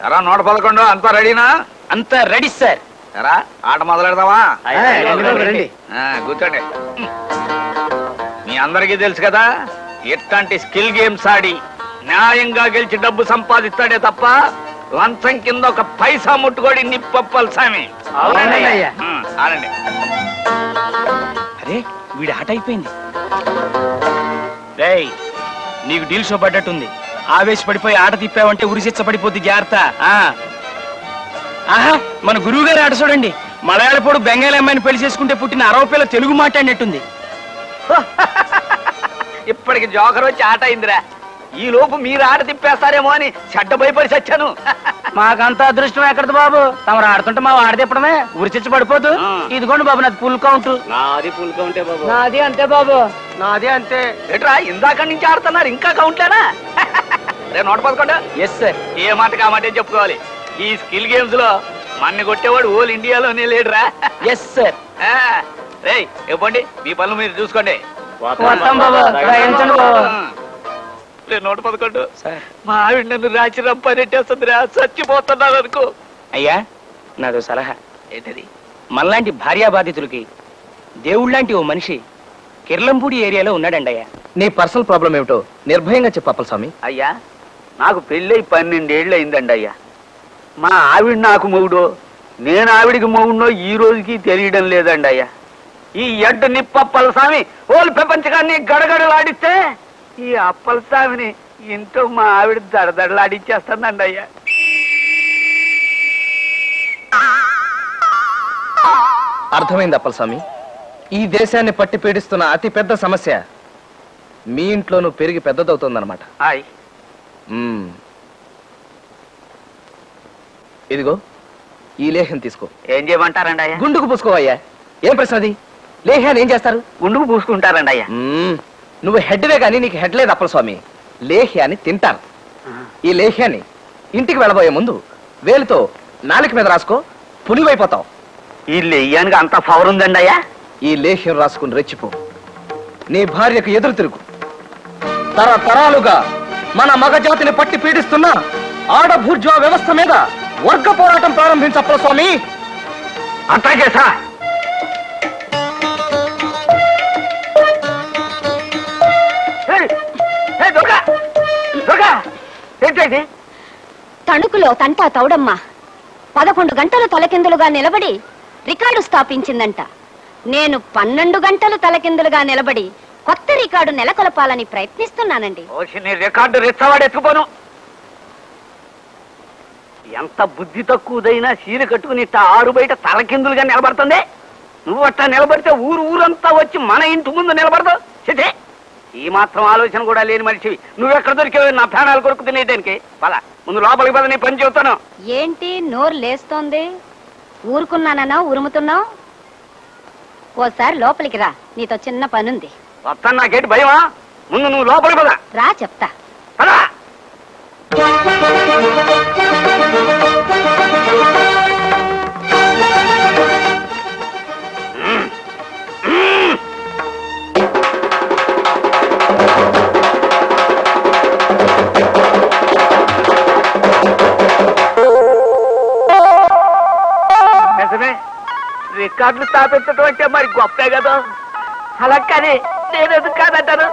ఎరా నూట పదకొండు అంతా రెడీనా అంతా రెడీ సార్ ఎరా ఆట మొదలెడదామా రండి ఆ, కూర్చోండి మీ అందరికీ తెలుసు కదా ఎట్లాంటి స్కిల్ గేమ్స్ ఆడి న్యాయంగా గెలిచి డబ్బు సంపాదిస్తాడే తప్ప లంచం కింద ఒక పైసా ముట్టుకోడి నిప్పప్పలు సామి అవునయ్య. ఉమ్, ఆడండి అరే వీడి ఆట అయిపోయింది రేయ్ నీకు డీల్ షో పడ్డట్టుంది ఆవేశపడిపోయి ఆట తిప్పావంటే ఉరిశిచ్చ పడిపోద్ది జాగ్రత్త ఆ. ఆహా మన గురువు గారి ఆట చూడండి మలయాళపోడు బెంగాలీ అమ్మాయిని పెళ్లి చేసుకుంటే పుట్టిన అరవ పిల్ల తెలుగు మాట్లాడినట్టుంది ఇప్పటికి జోకర్ వచ్చి ఆట అయిందిరా ఈ లోపు మీరు ఆట తిప్పేస్తారేమో అని చెడ్డ భయపడి చచ్చాను మాకంత అదృష్టం ఎక్కడది బాబు తమరు ఆడుతుంటే మా ఆడ తిప్పడమే ఉరిచిచ్చ పడిపోదు ఆ. ఇదిగోండి బాబు నాది ఫుల్ కౌంట్ నాది పుల్ కౌంటే బాబు నాది అంతే బాబు నాది అంతే ఏట్రా ఇందాక నుంచి ఆడుతున్నారు ఇంకా కౌంట్లేనా రే నోట పదకొండు ఎస్ సార్ ఏ మాట కామాటే చెప్పుకోవాలి ఈ స్కిల్ గేమ్స్ లో మన్ని కొట్టేవాడు ఓల్ ఇండియాలోనే లేడురా ఎస్ సార్ ఆ, రేయ్ ఇవ్వండి మీ పనులు మీరు చూసుకోండి వస్తాం బాబు రాయించండి బాబు రే నూట పదకొండు సార్ మా ఆవిడ నన్ను రాచి రంపనెట్టేస్తుందిరా చచ్చిపోతున్నాను అనుకో అయ్యా నాదో సలహా ఏంటది మనలాంటి భార్యాబాధితులకి దేవుళ్ళంటి ఓ మనిషి కిర్లంపూడి ఏరియాలో ఉన్నాడండి అయ్యా నీ పర్సనల్ ప్రాబ్లం ఏమిటో నిర్భయంగా చెప్పాలి స్వామి అయ్యా నాకు పెళ్ళై పన్నెండేళ్ళు అయిందండి అయ్యా మా ఆవిడ నాకు మొగుడు నేను ఆవిడికి మొగుడో ఈ రోజుకి తెలియడం లేదండి అయ్యా ఈ ఎడ్డు నిప్పప్పల స్వామి ఓలు ప్రపంచకాన్ని గడగడలాడిస్తే ఈ అప్పల స్వామిని ఇంట్లో మా ఆవిడ దడదడలాడిచ్చేస్తుందండి అయ్యా అర్థమైంది అప్పల స్వామి ఈ దేశాన్ని పట్టి పీడిస్తున్న అతి పెద్ద సమస్య మీ ఇంట్లోనూ పెరిగి పెద్దదవుతోందన్నమాట హాయ్ మ్మ్. ఇదిగో ఈ లేహ్యం తీసుకో ఏం చేయమంటారండి అయ్యా గుండుకు పూసుకోవయ్యా ఏం ప్రశ్న అది లేహ్యాన్ని ఏం చేస్తారు గుండుకు పూసుకుంటారండి అయ్యా మ్మ్. నువ్వు హెడ్వే కానీ నీకు హెడ్ లేదు అప్పల స్వామి లేహ్యాన్ని తింటారు ఈ లేహ్యాన్ని ఇంటికి వెళ్ళబోయే ముందు వేలుతో నాలుక మీద రాసుకో పులివైపోతావు ఈ లెయ్యానికి అంత పవర్ ఉందండి అయ్యా ఈ లేహ్యం రాసుకుని రెచ్చిపో నీ భార్యకు ఎదురు తిరుగు తరతరాలుగా మన మగజాతిని పట్టి పీడిస్తున్న ఆడభూర్జా వ్యవస్థ మీద వర్గ పోరాటం ప్రారంభించప్పల స్వామి అట్లాగే సార్ ఏయ్, ఏయ్, దొరక! దొరక! ఏంటండి తణుకులో తంటా తౌడమ్మ పదకొండు గంటలు తలకిందులుగా నిలబడి రికార్డు స్థాపించిందంట నేను పన్నెండు గంటలు తలకిందులుగా నిలబడి కొత్త రికార్డు నెలకొల్పాలని ప్రయత్నిస్తున్నానండి ఓసి నీ రికార్డు రెచ్చవాడు ఎత్తుకోను ఎంత బుద్ధి తక్కువదైనా చీర కట్టుకుని ఇట్ట ఆరు బయట తలకిందులుగా నిలబడుతుంది నువ్వు అట్లా నిలబడితే ఊరు ఊరంతా వచ్చి మన ఇంటి ముందు నిలబడదు చిటే ఈ మాత్రం ఆలోచన కూడా లేని మనిషివి నువ్వెక్కడ దొరికావు నా ప్రాణాలు కొరకు తినేదానికి పద ముందు లోపలికి పద నీ పని చెబుతాను ఏంటి నోరు లేస్తోంది ఊరుకున్నానన్నా ఉరుముతున్నావు ఓసారి లోపలికి రా నీతో చిన్న పనుంది వస్తాను నాకేంటి భయమా ముందు నువ్వు లోపలికి పద రా చెప్తా పదా నిజమే రికార్డులు స్థాపించడం అంటే మరి గొప్పే కదా అలా కానీ నేను ఎందుకు కాదంటాను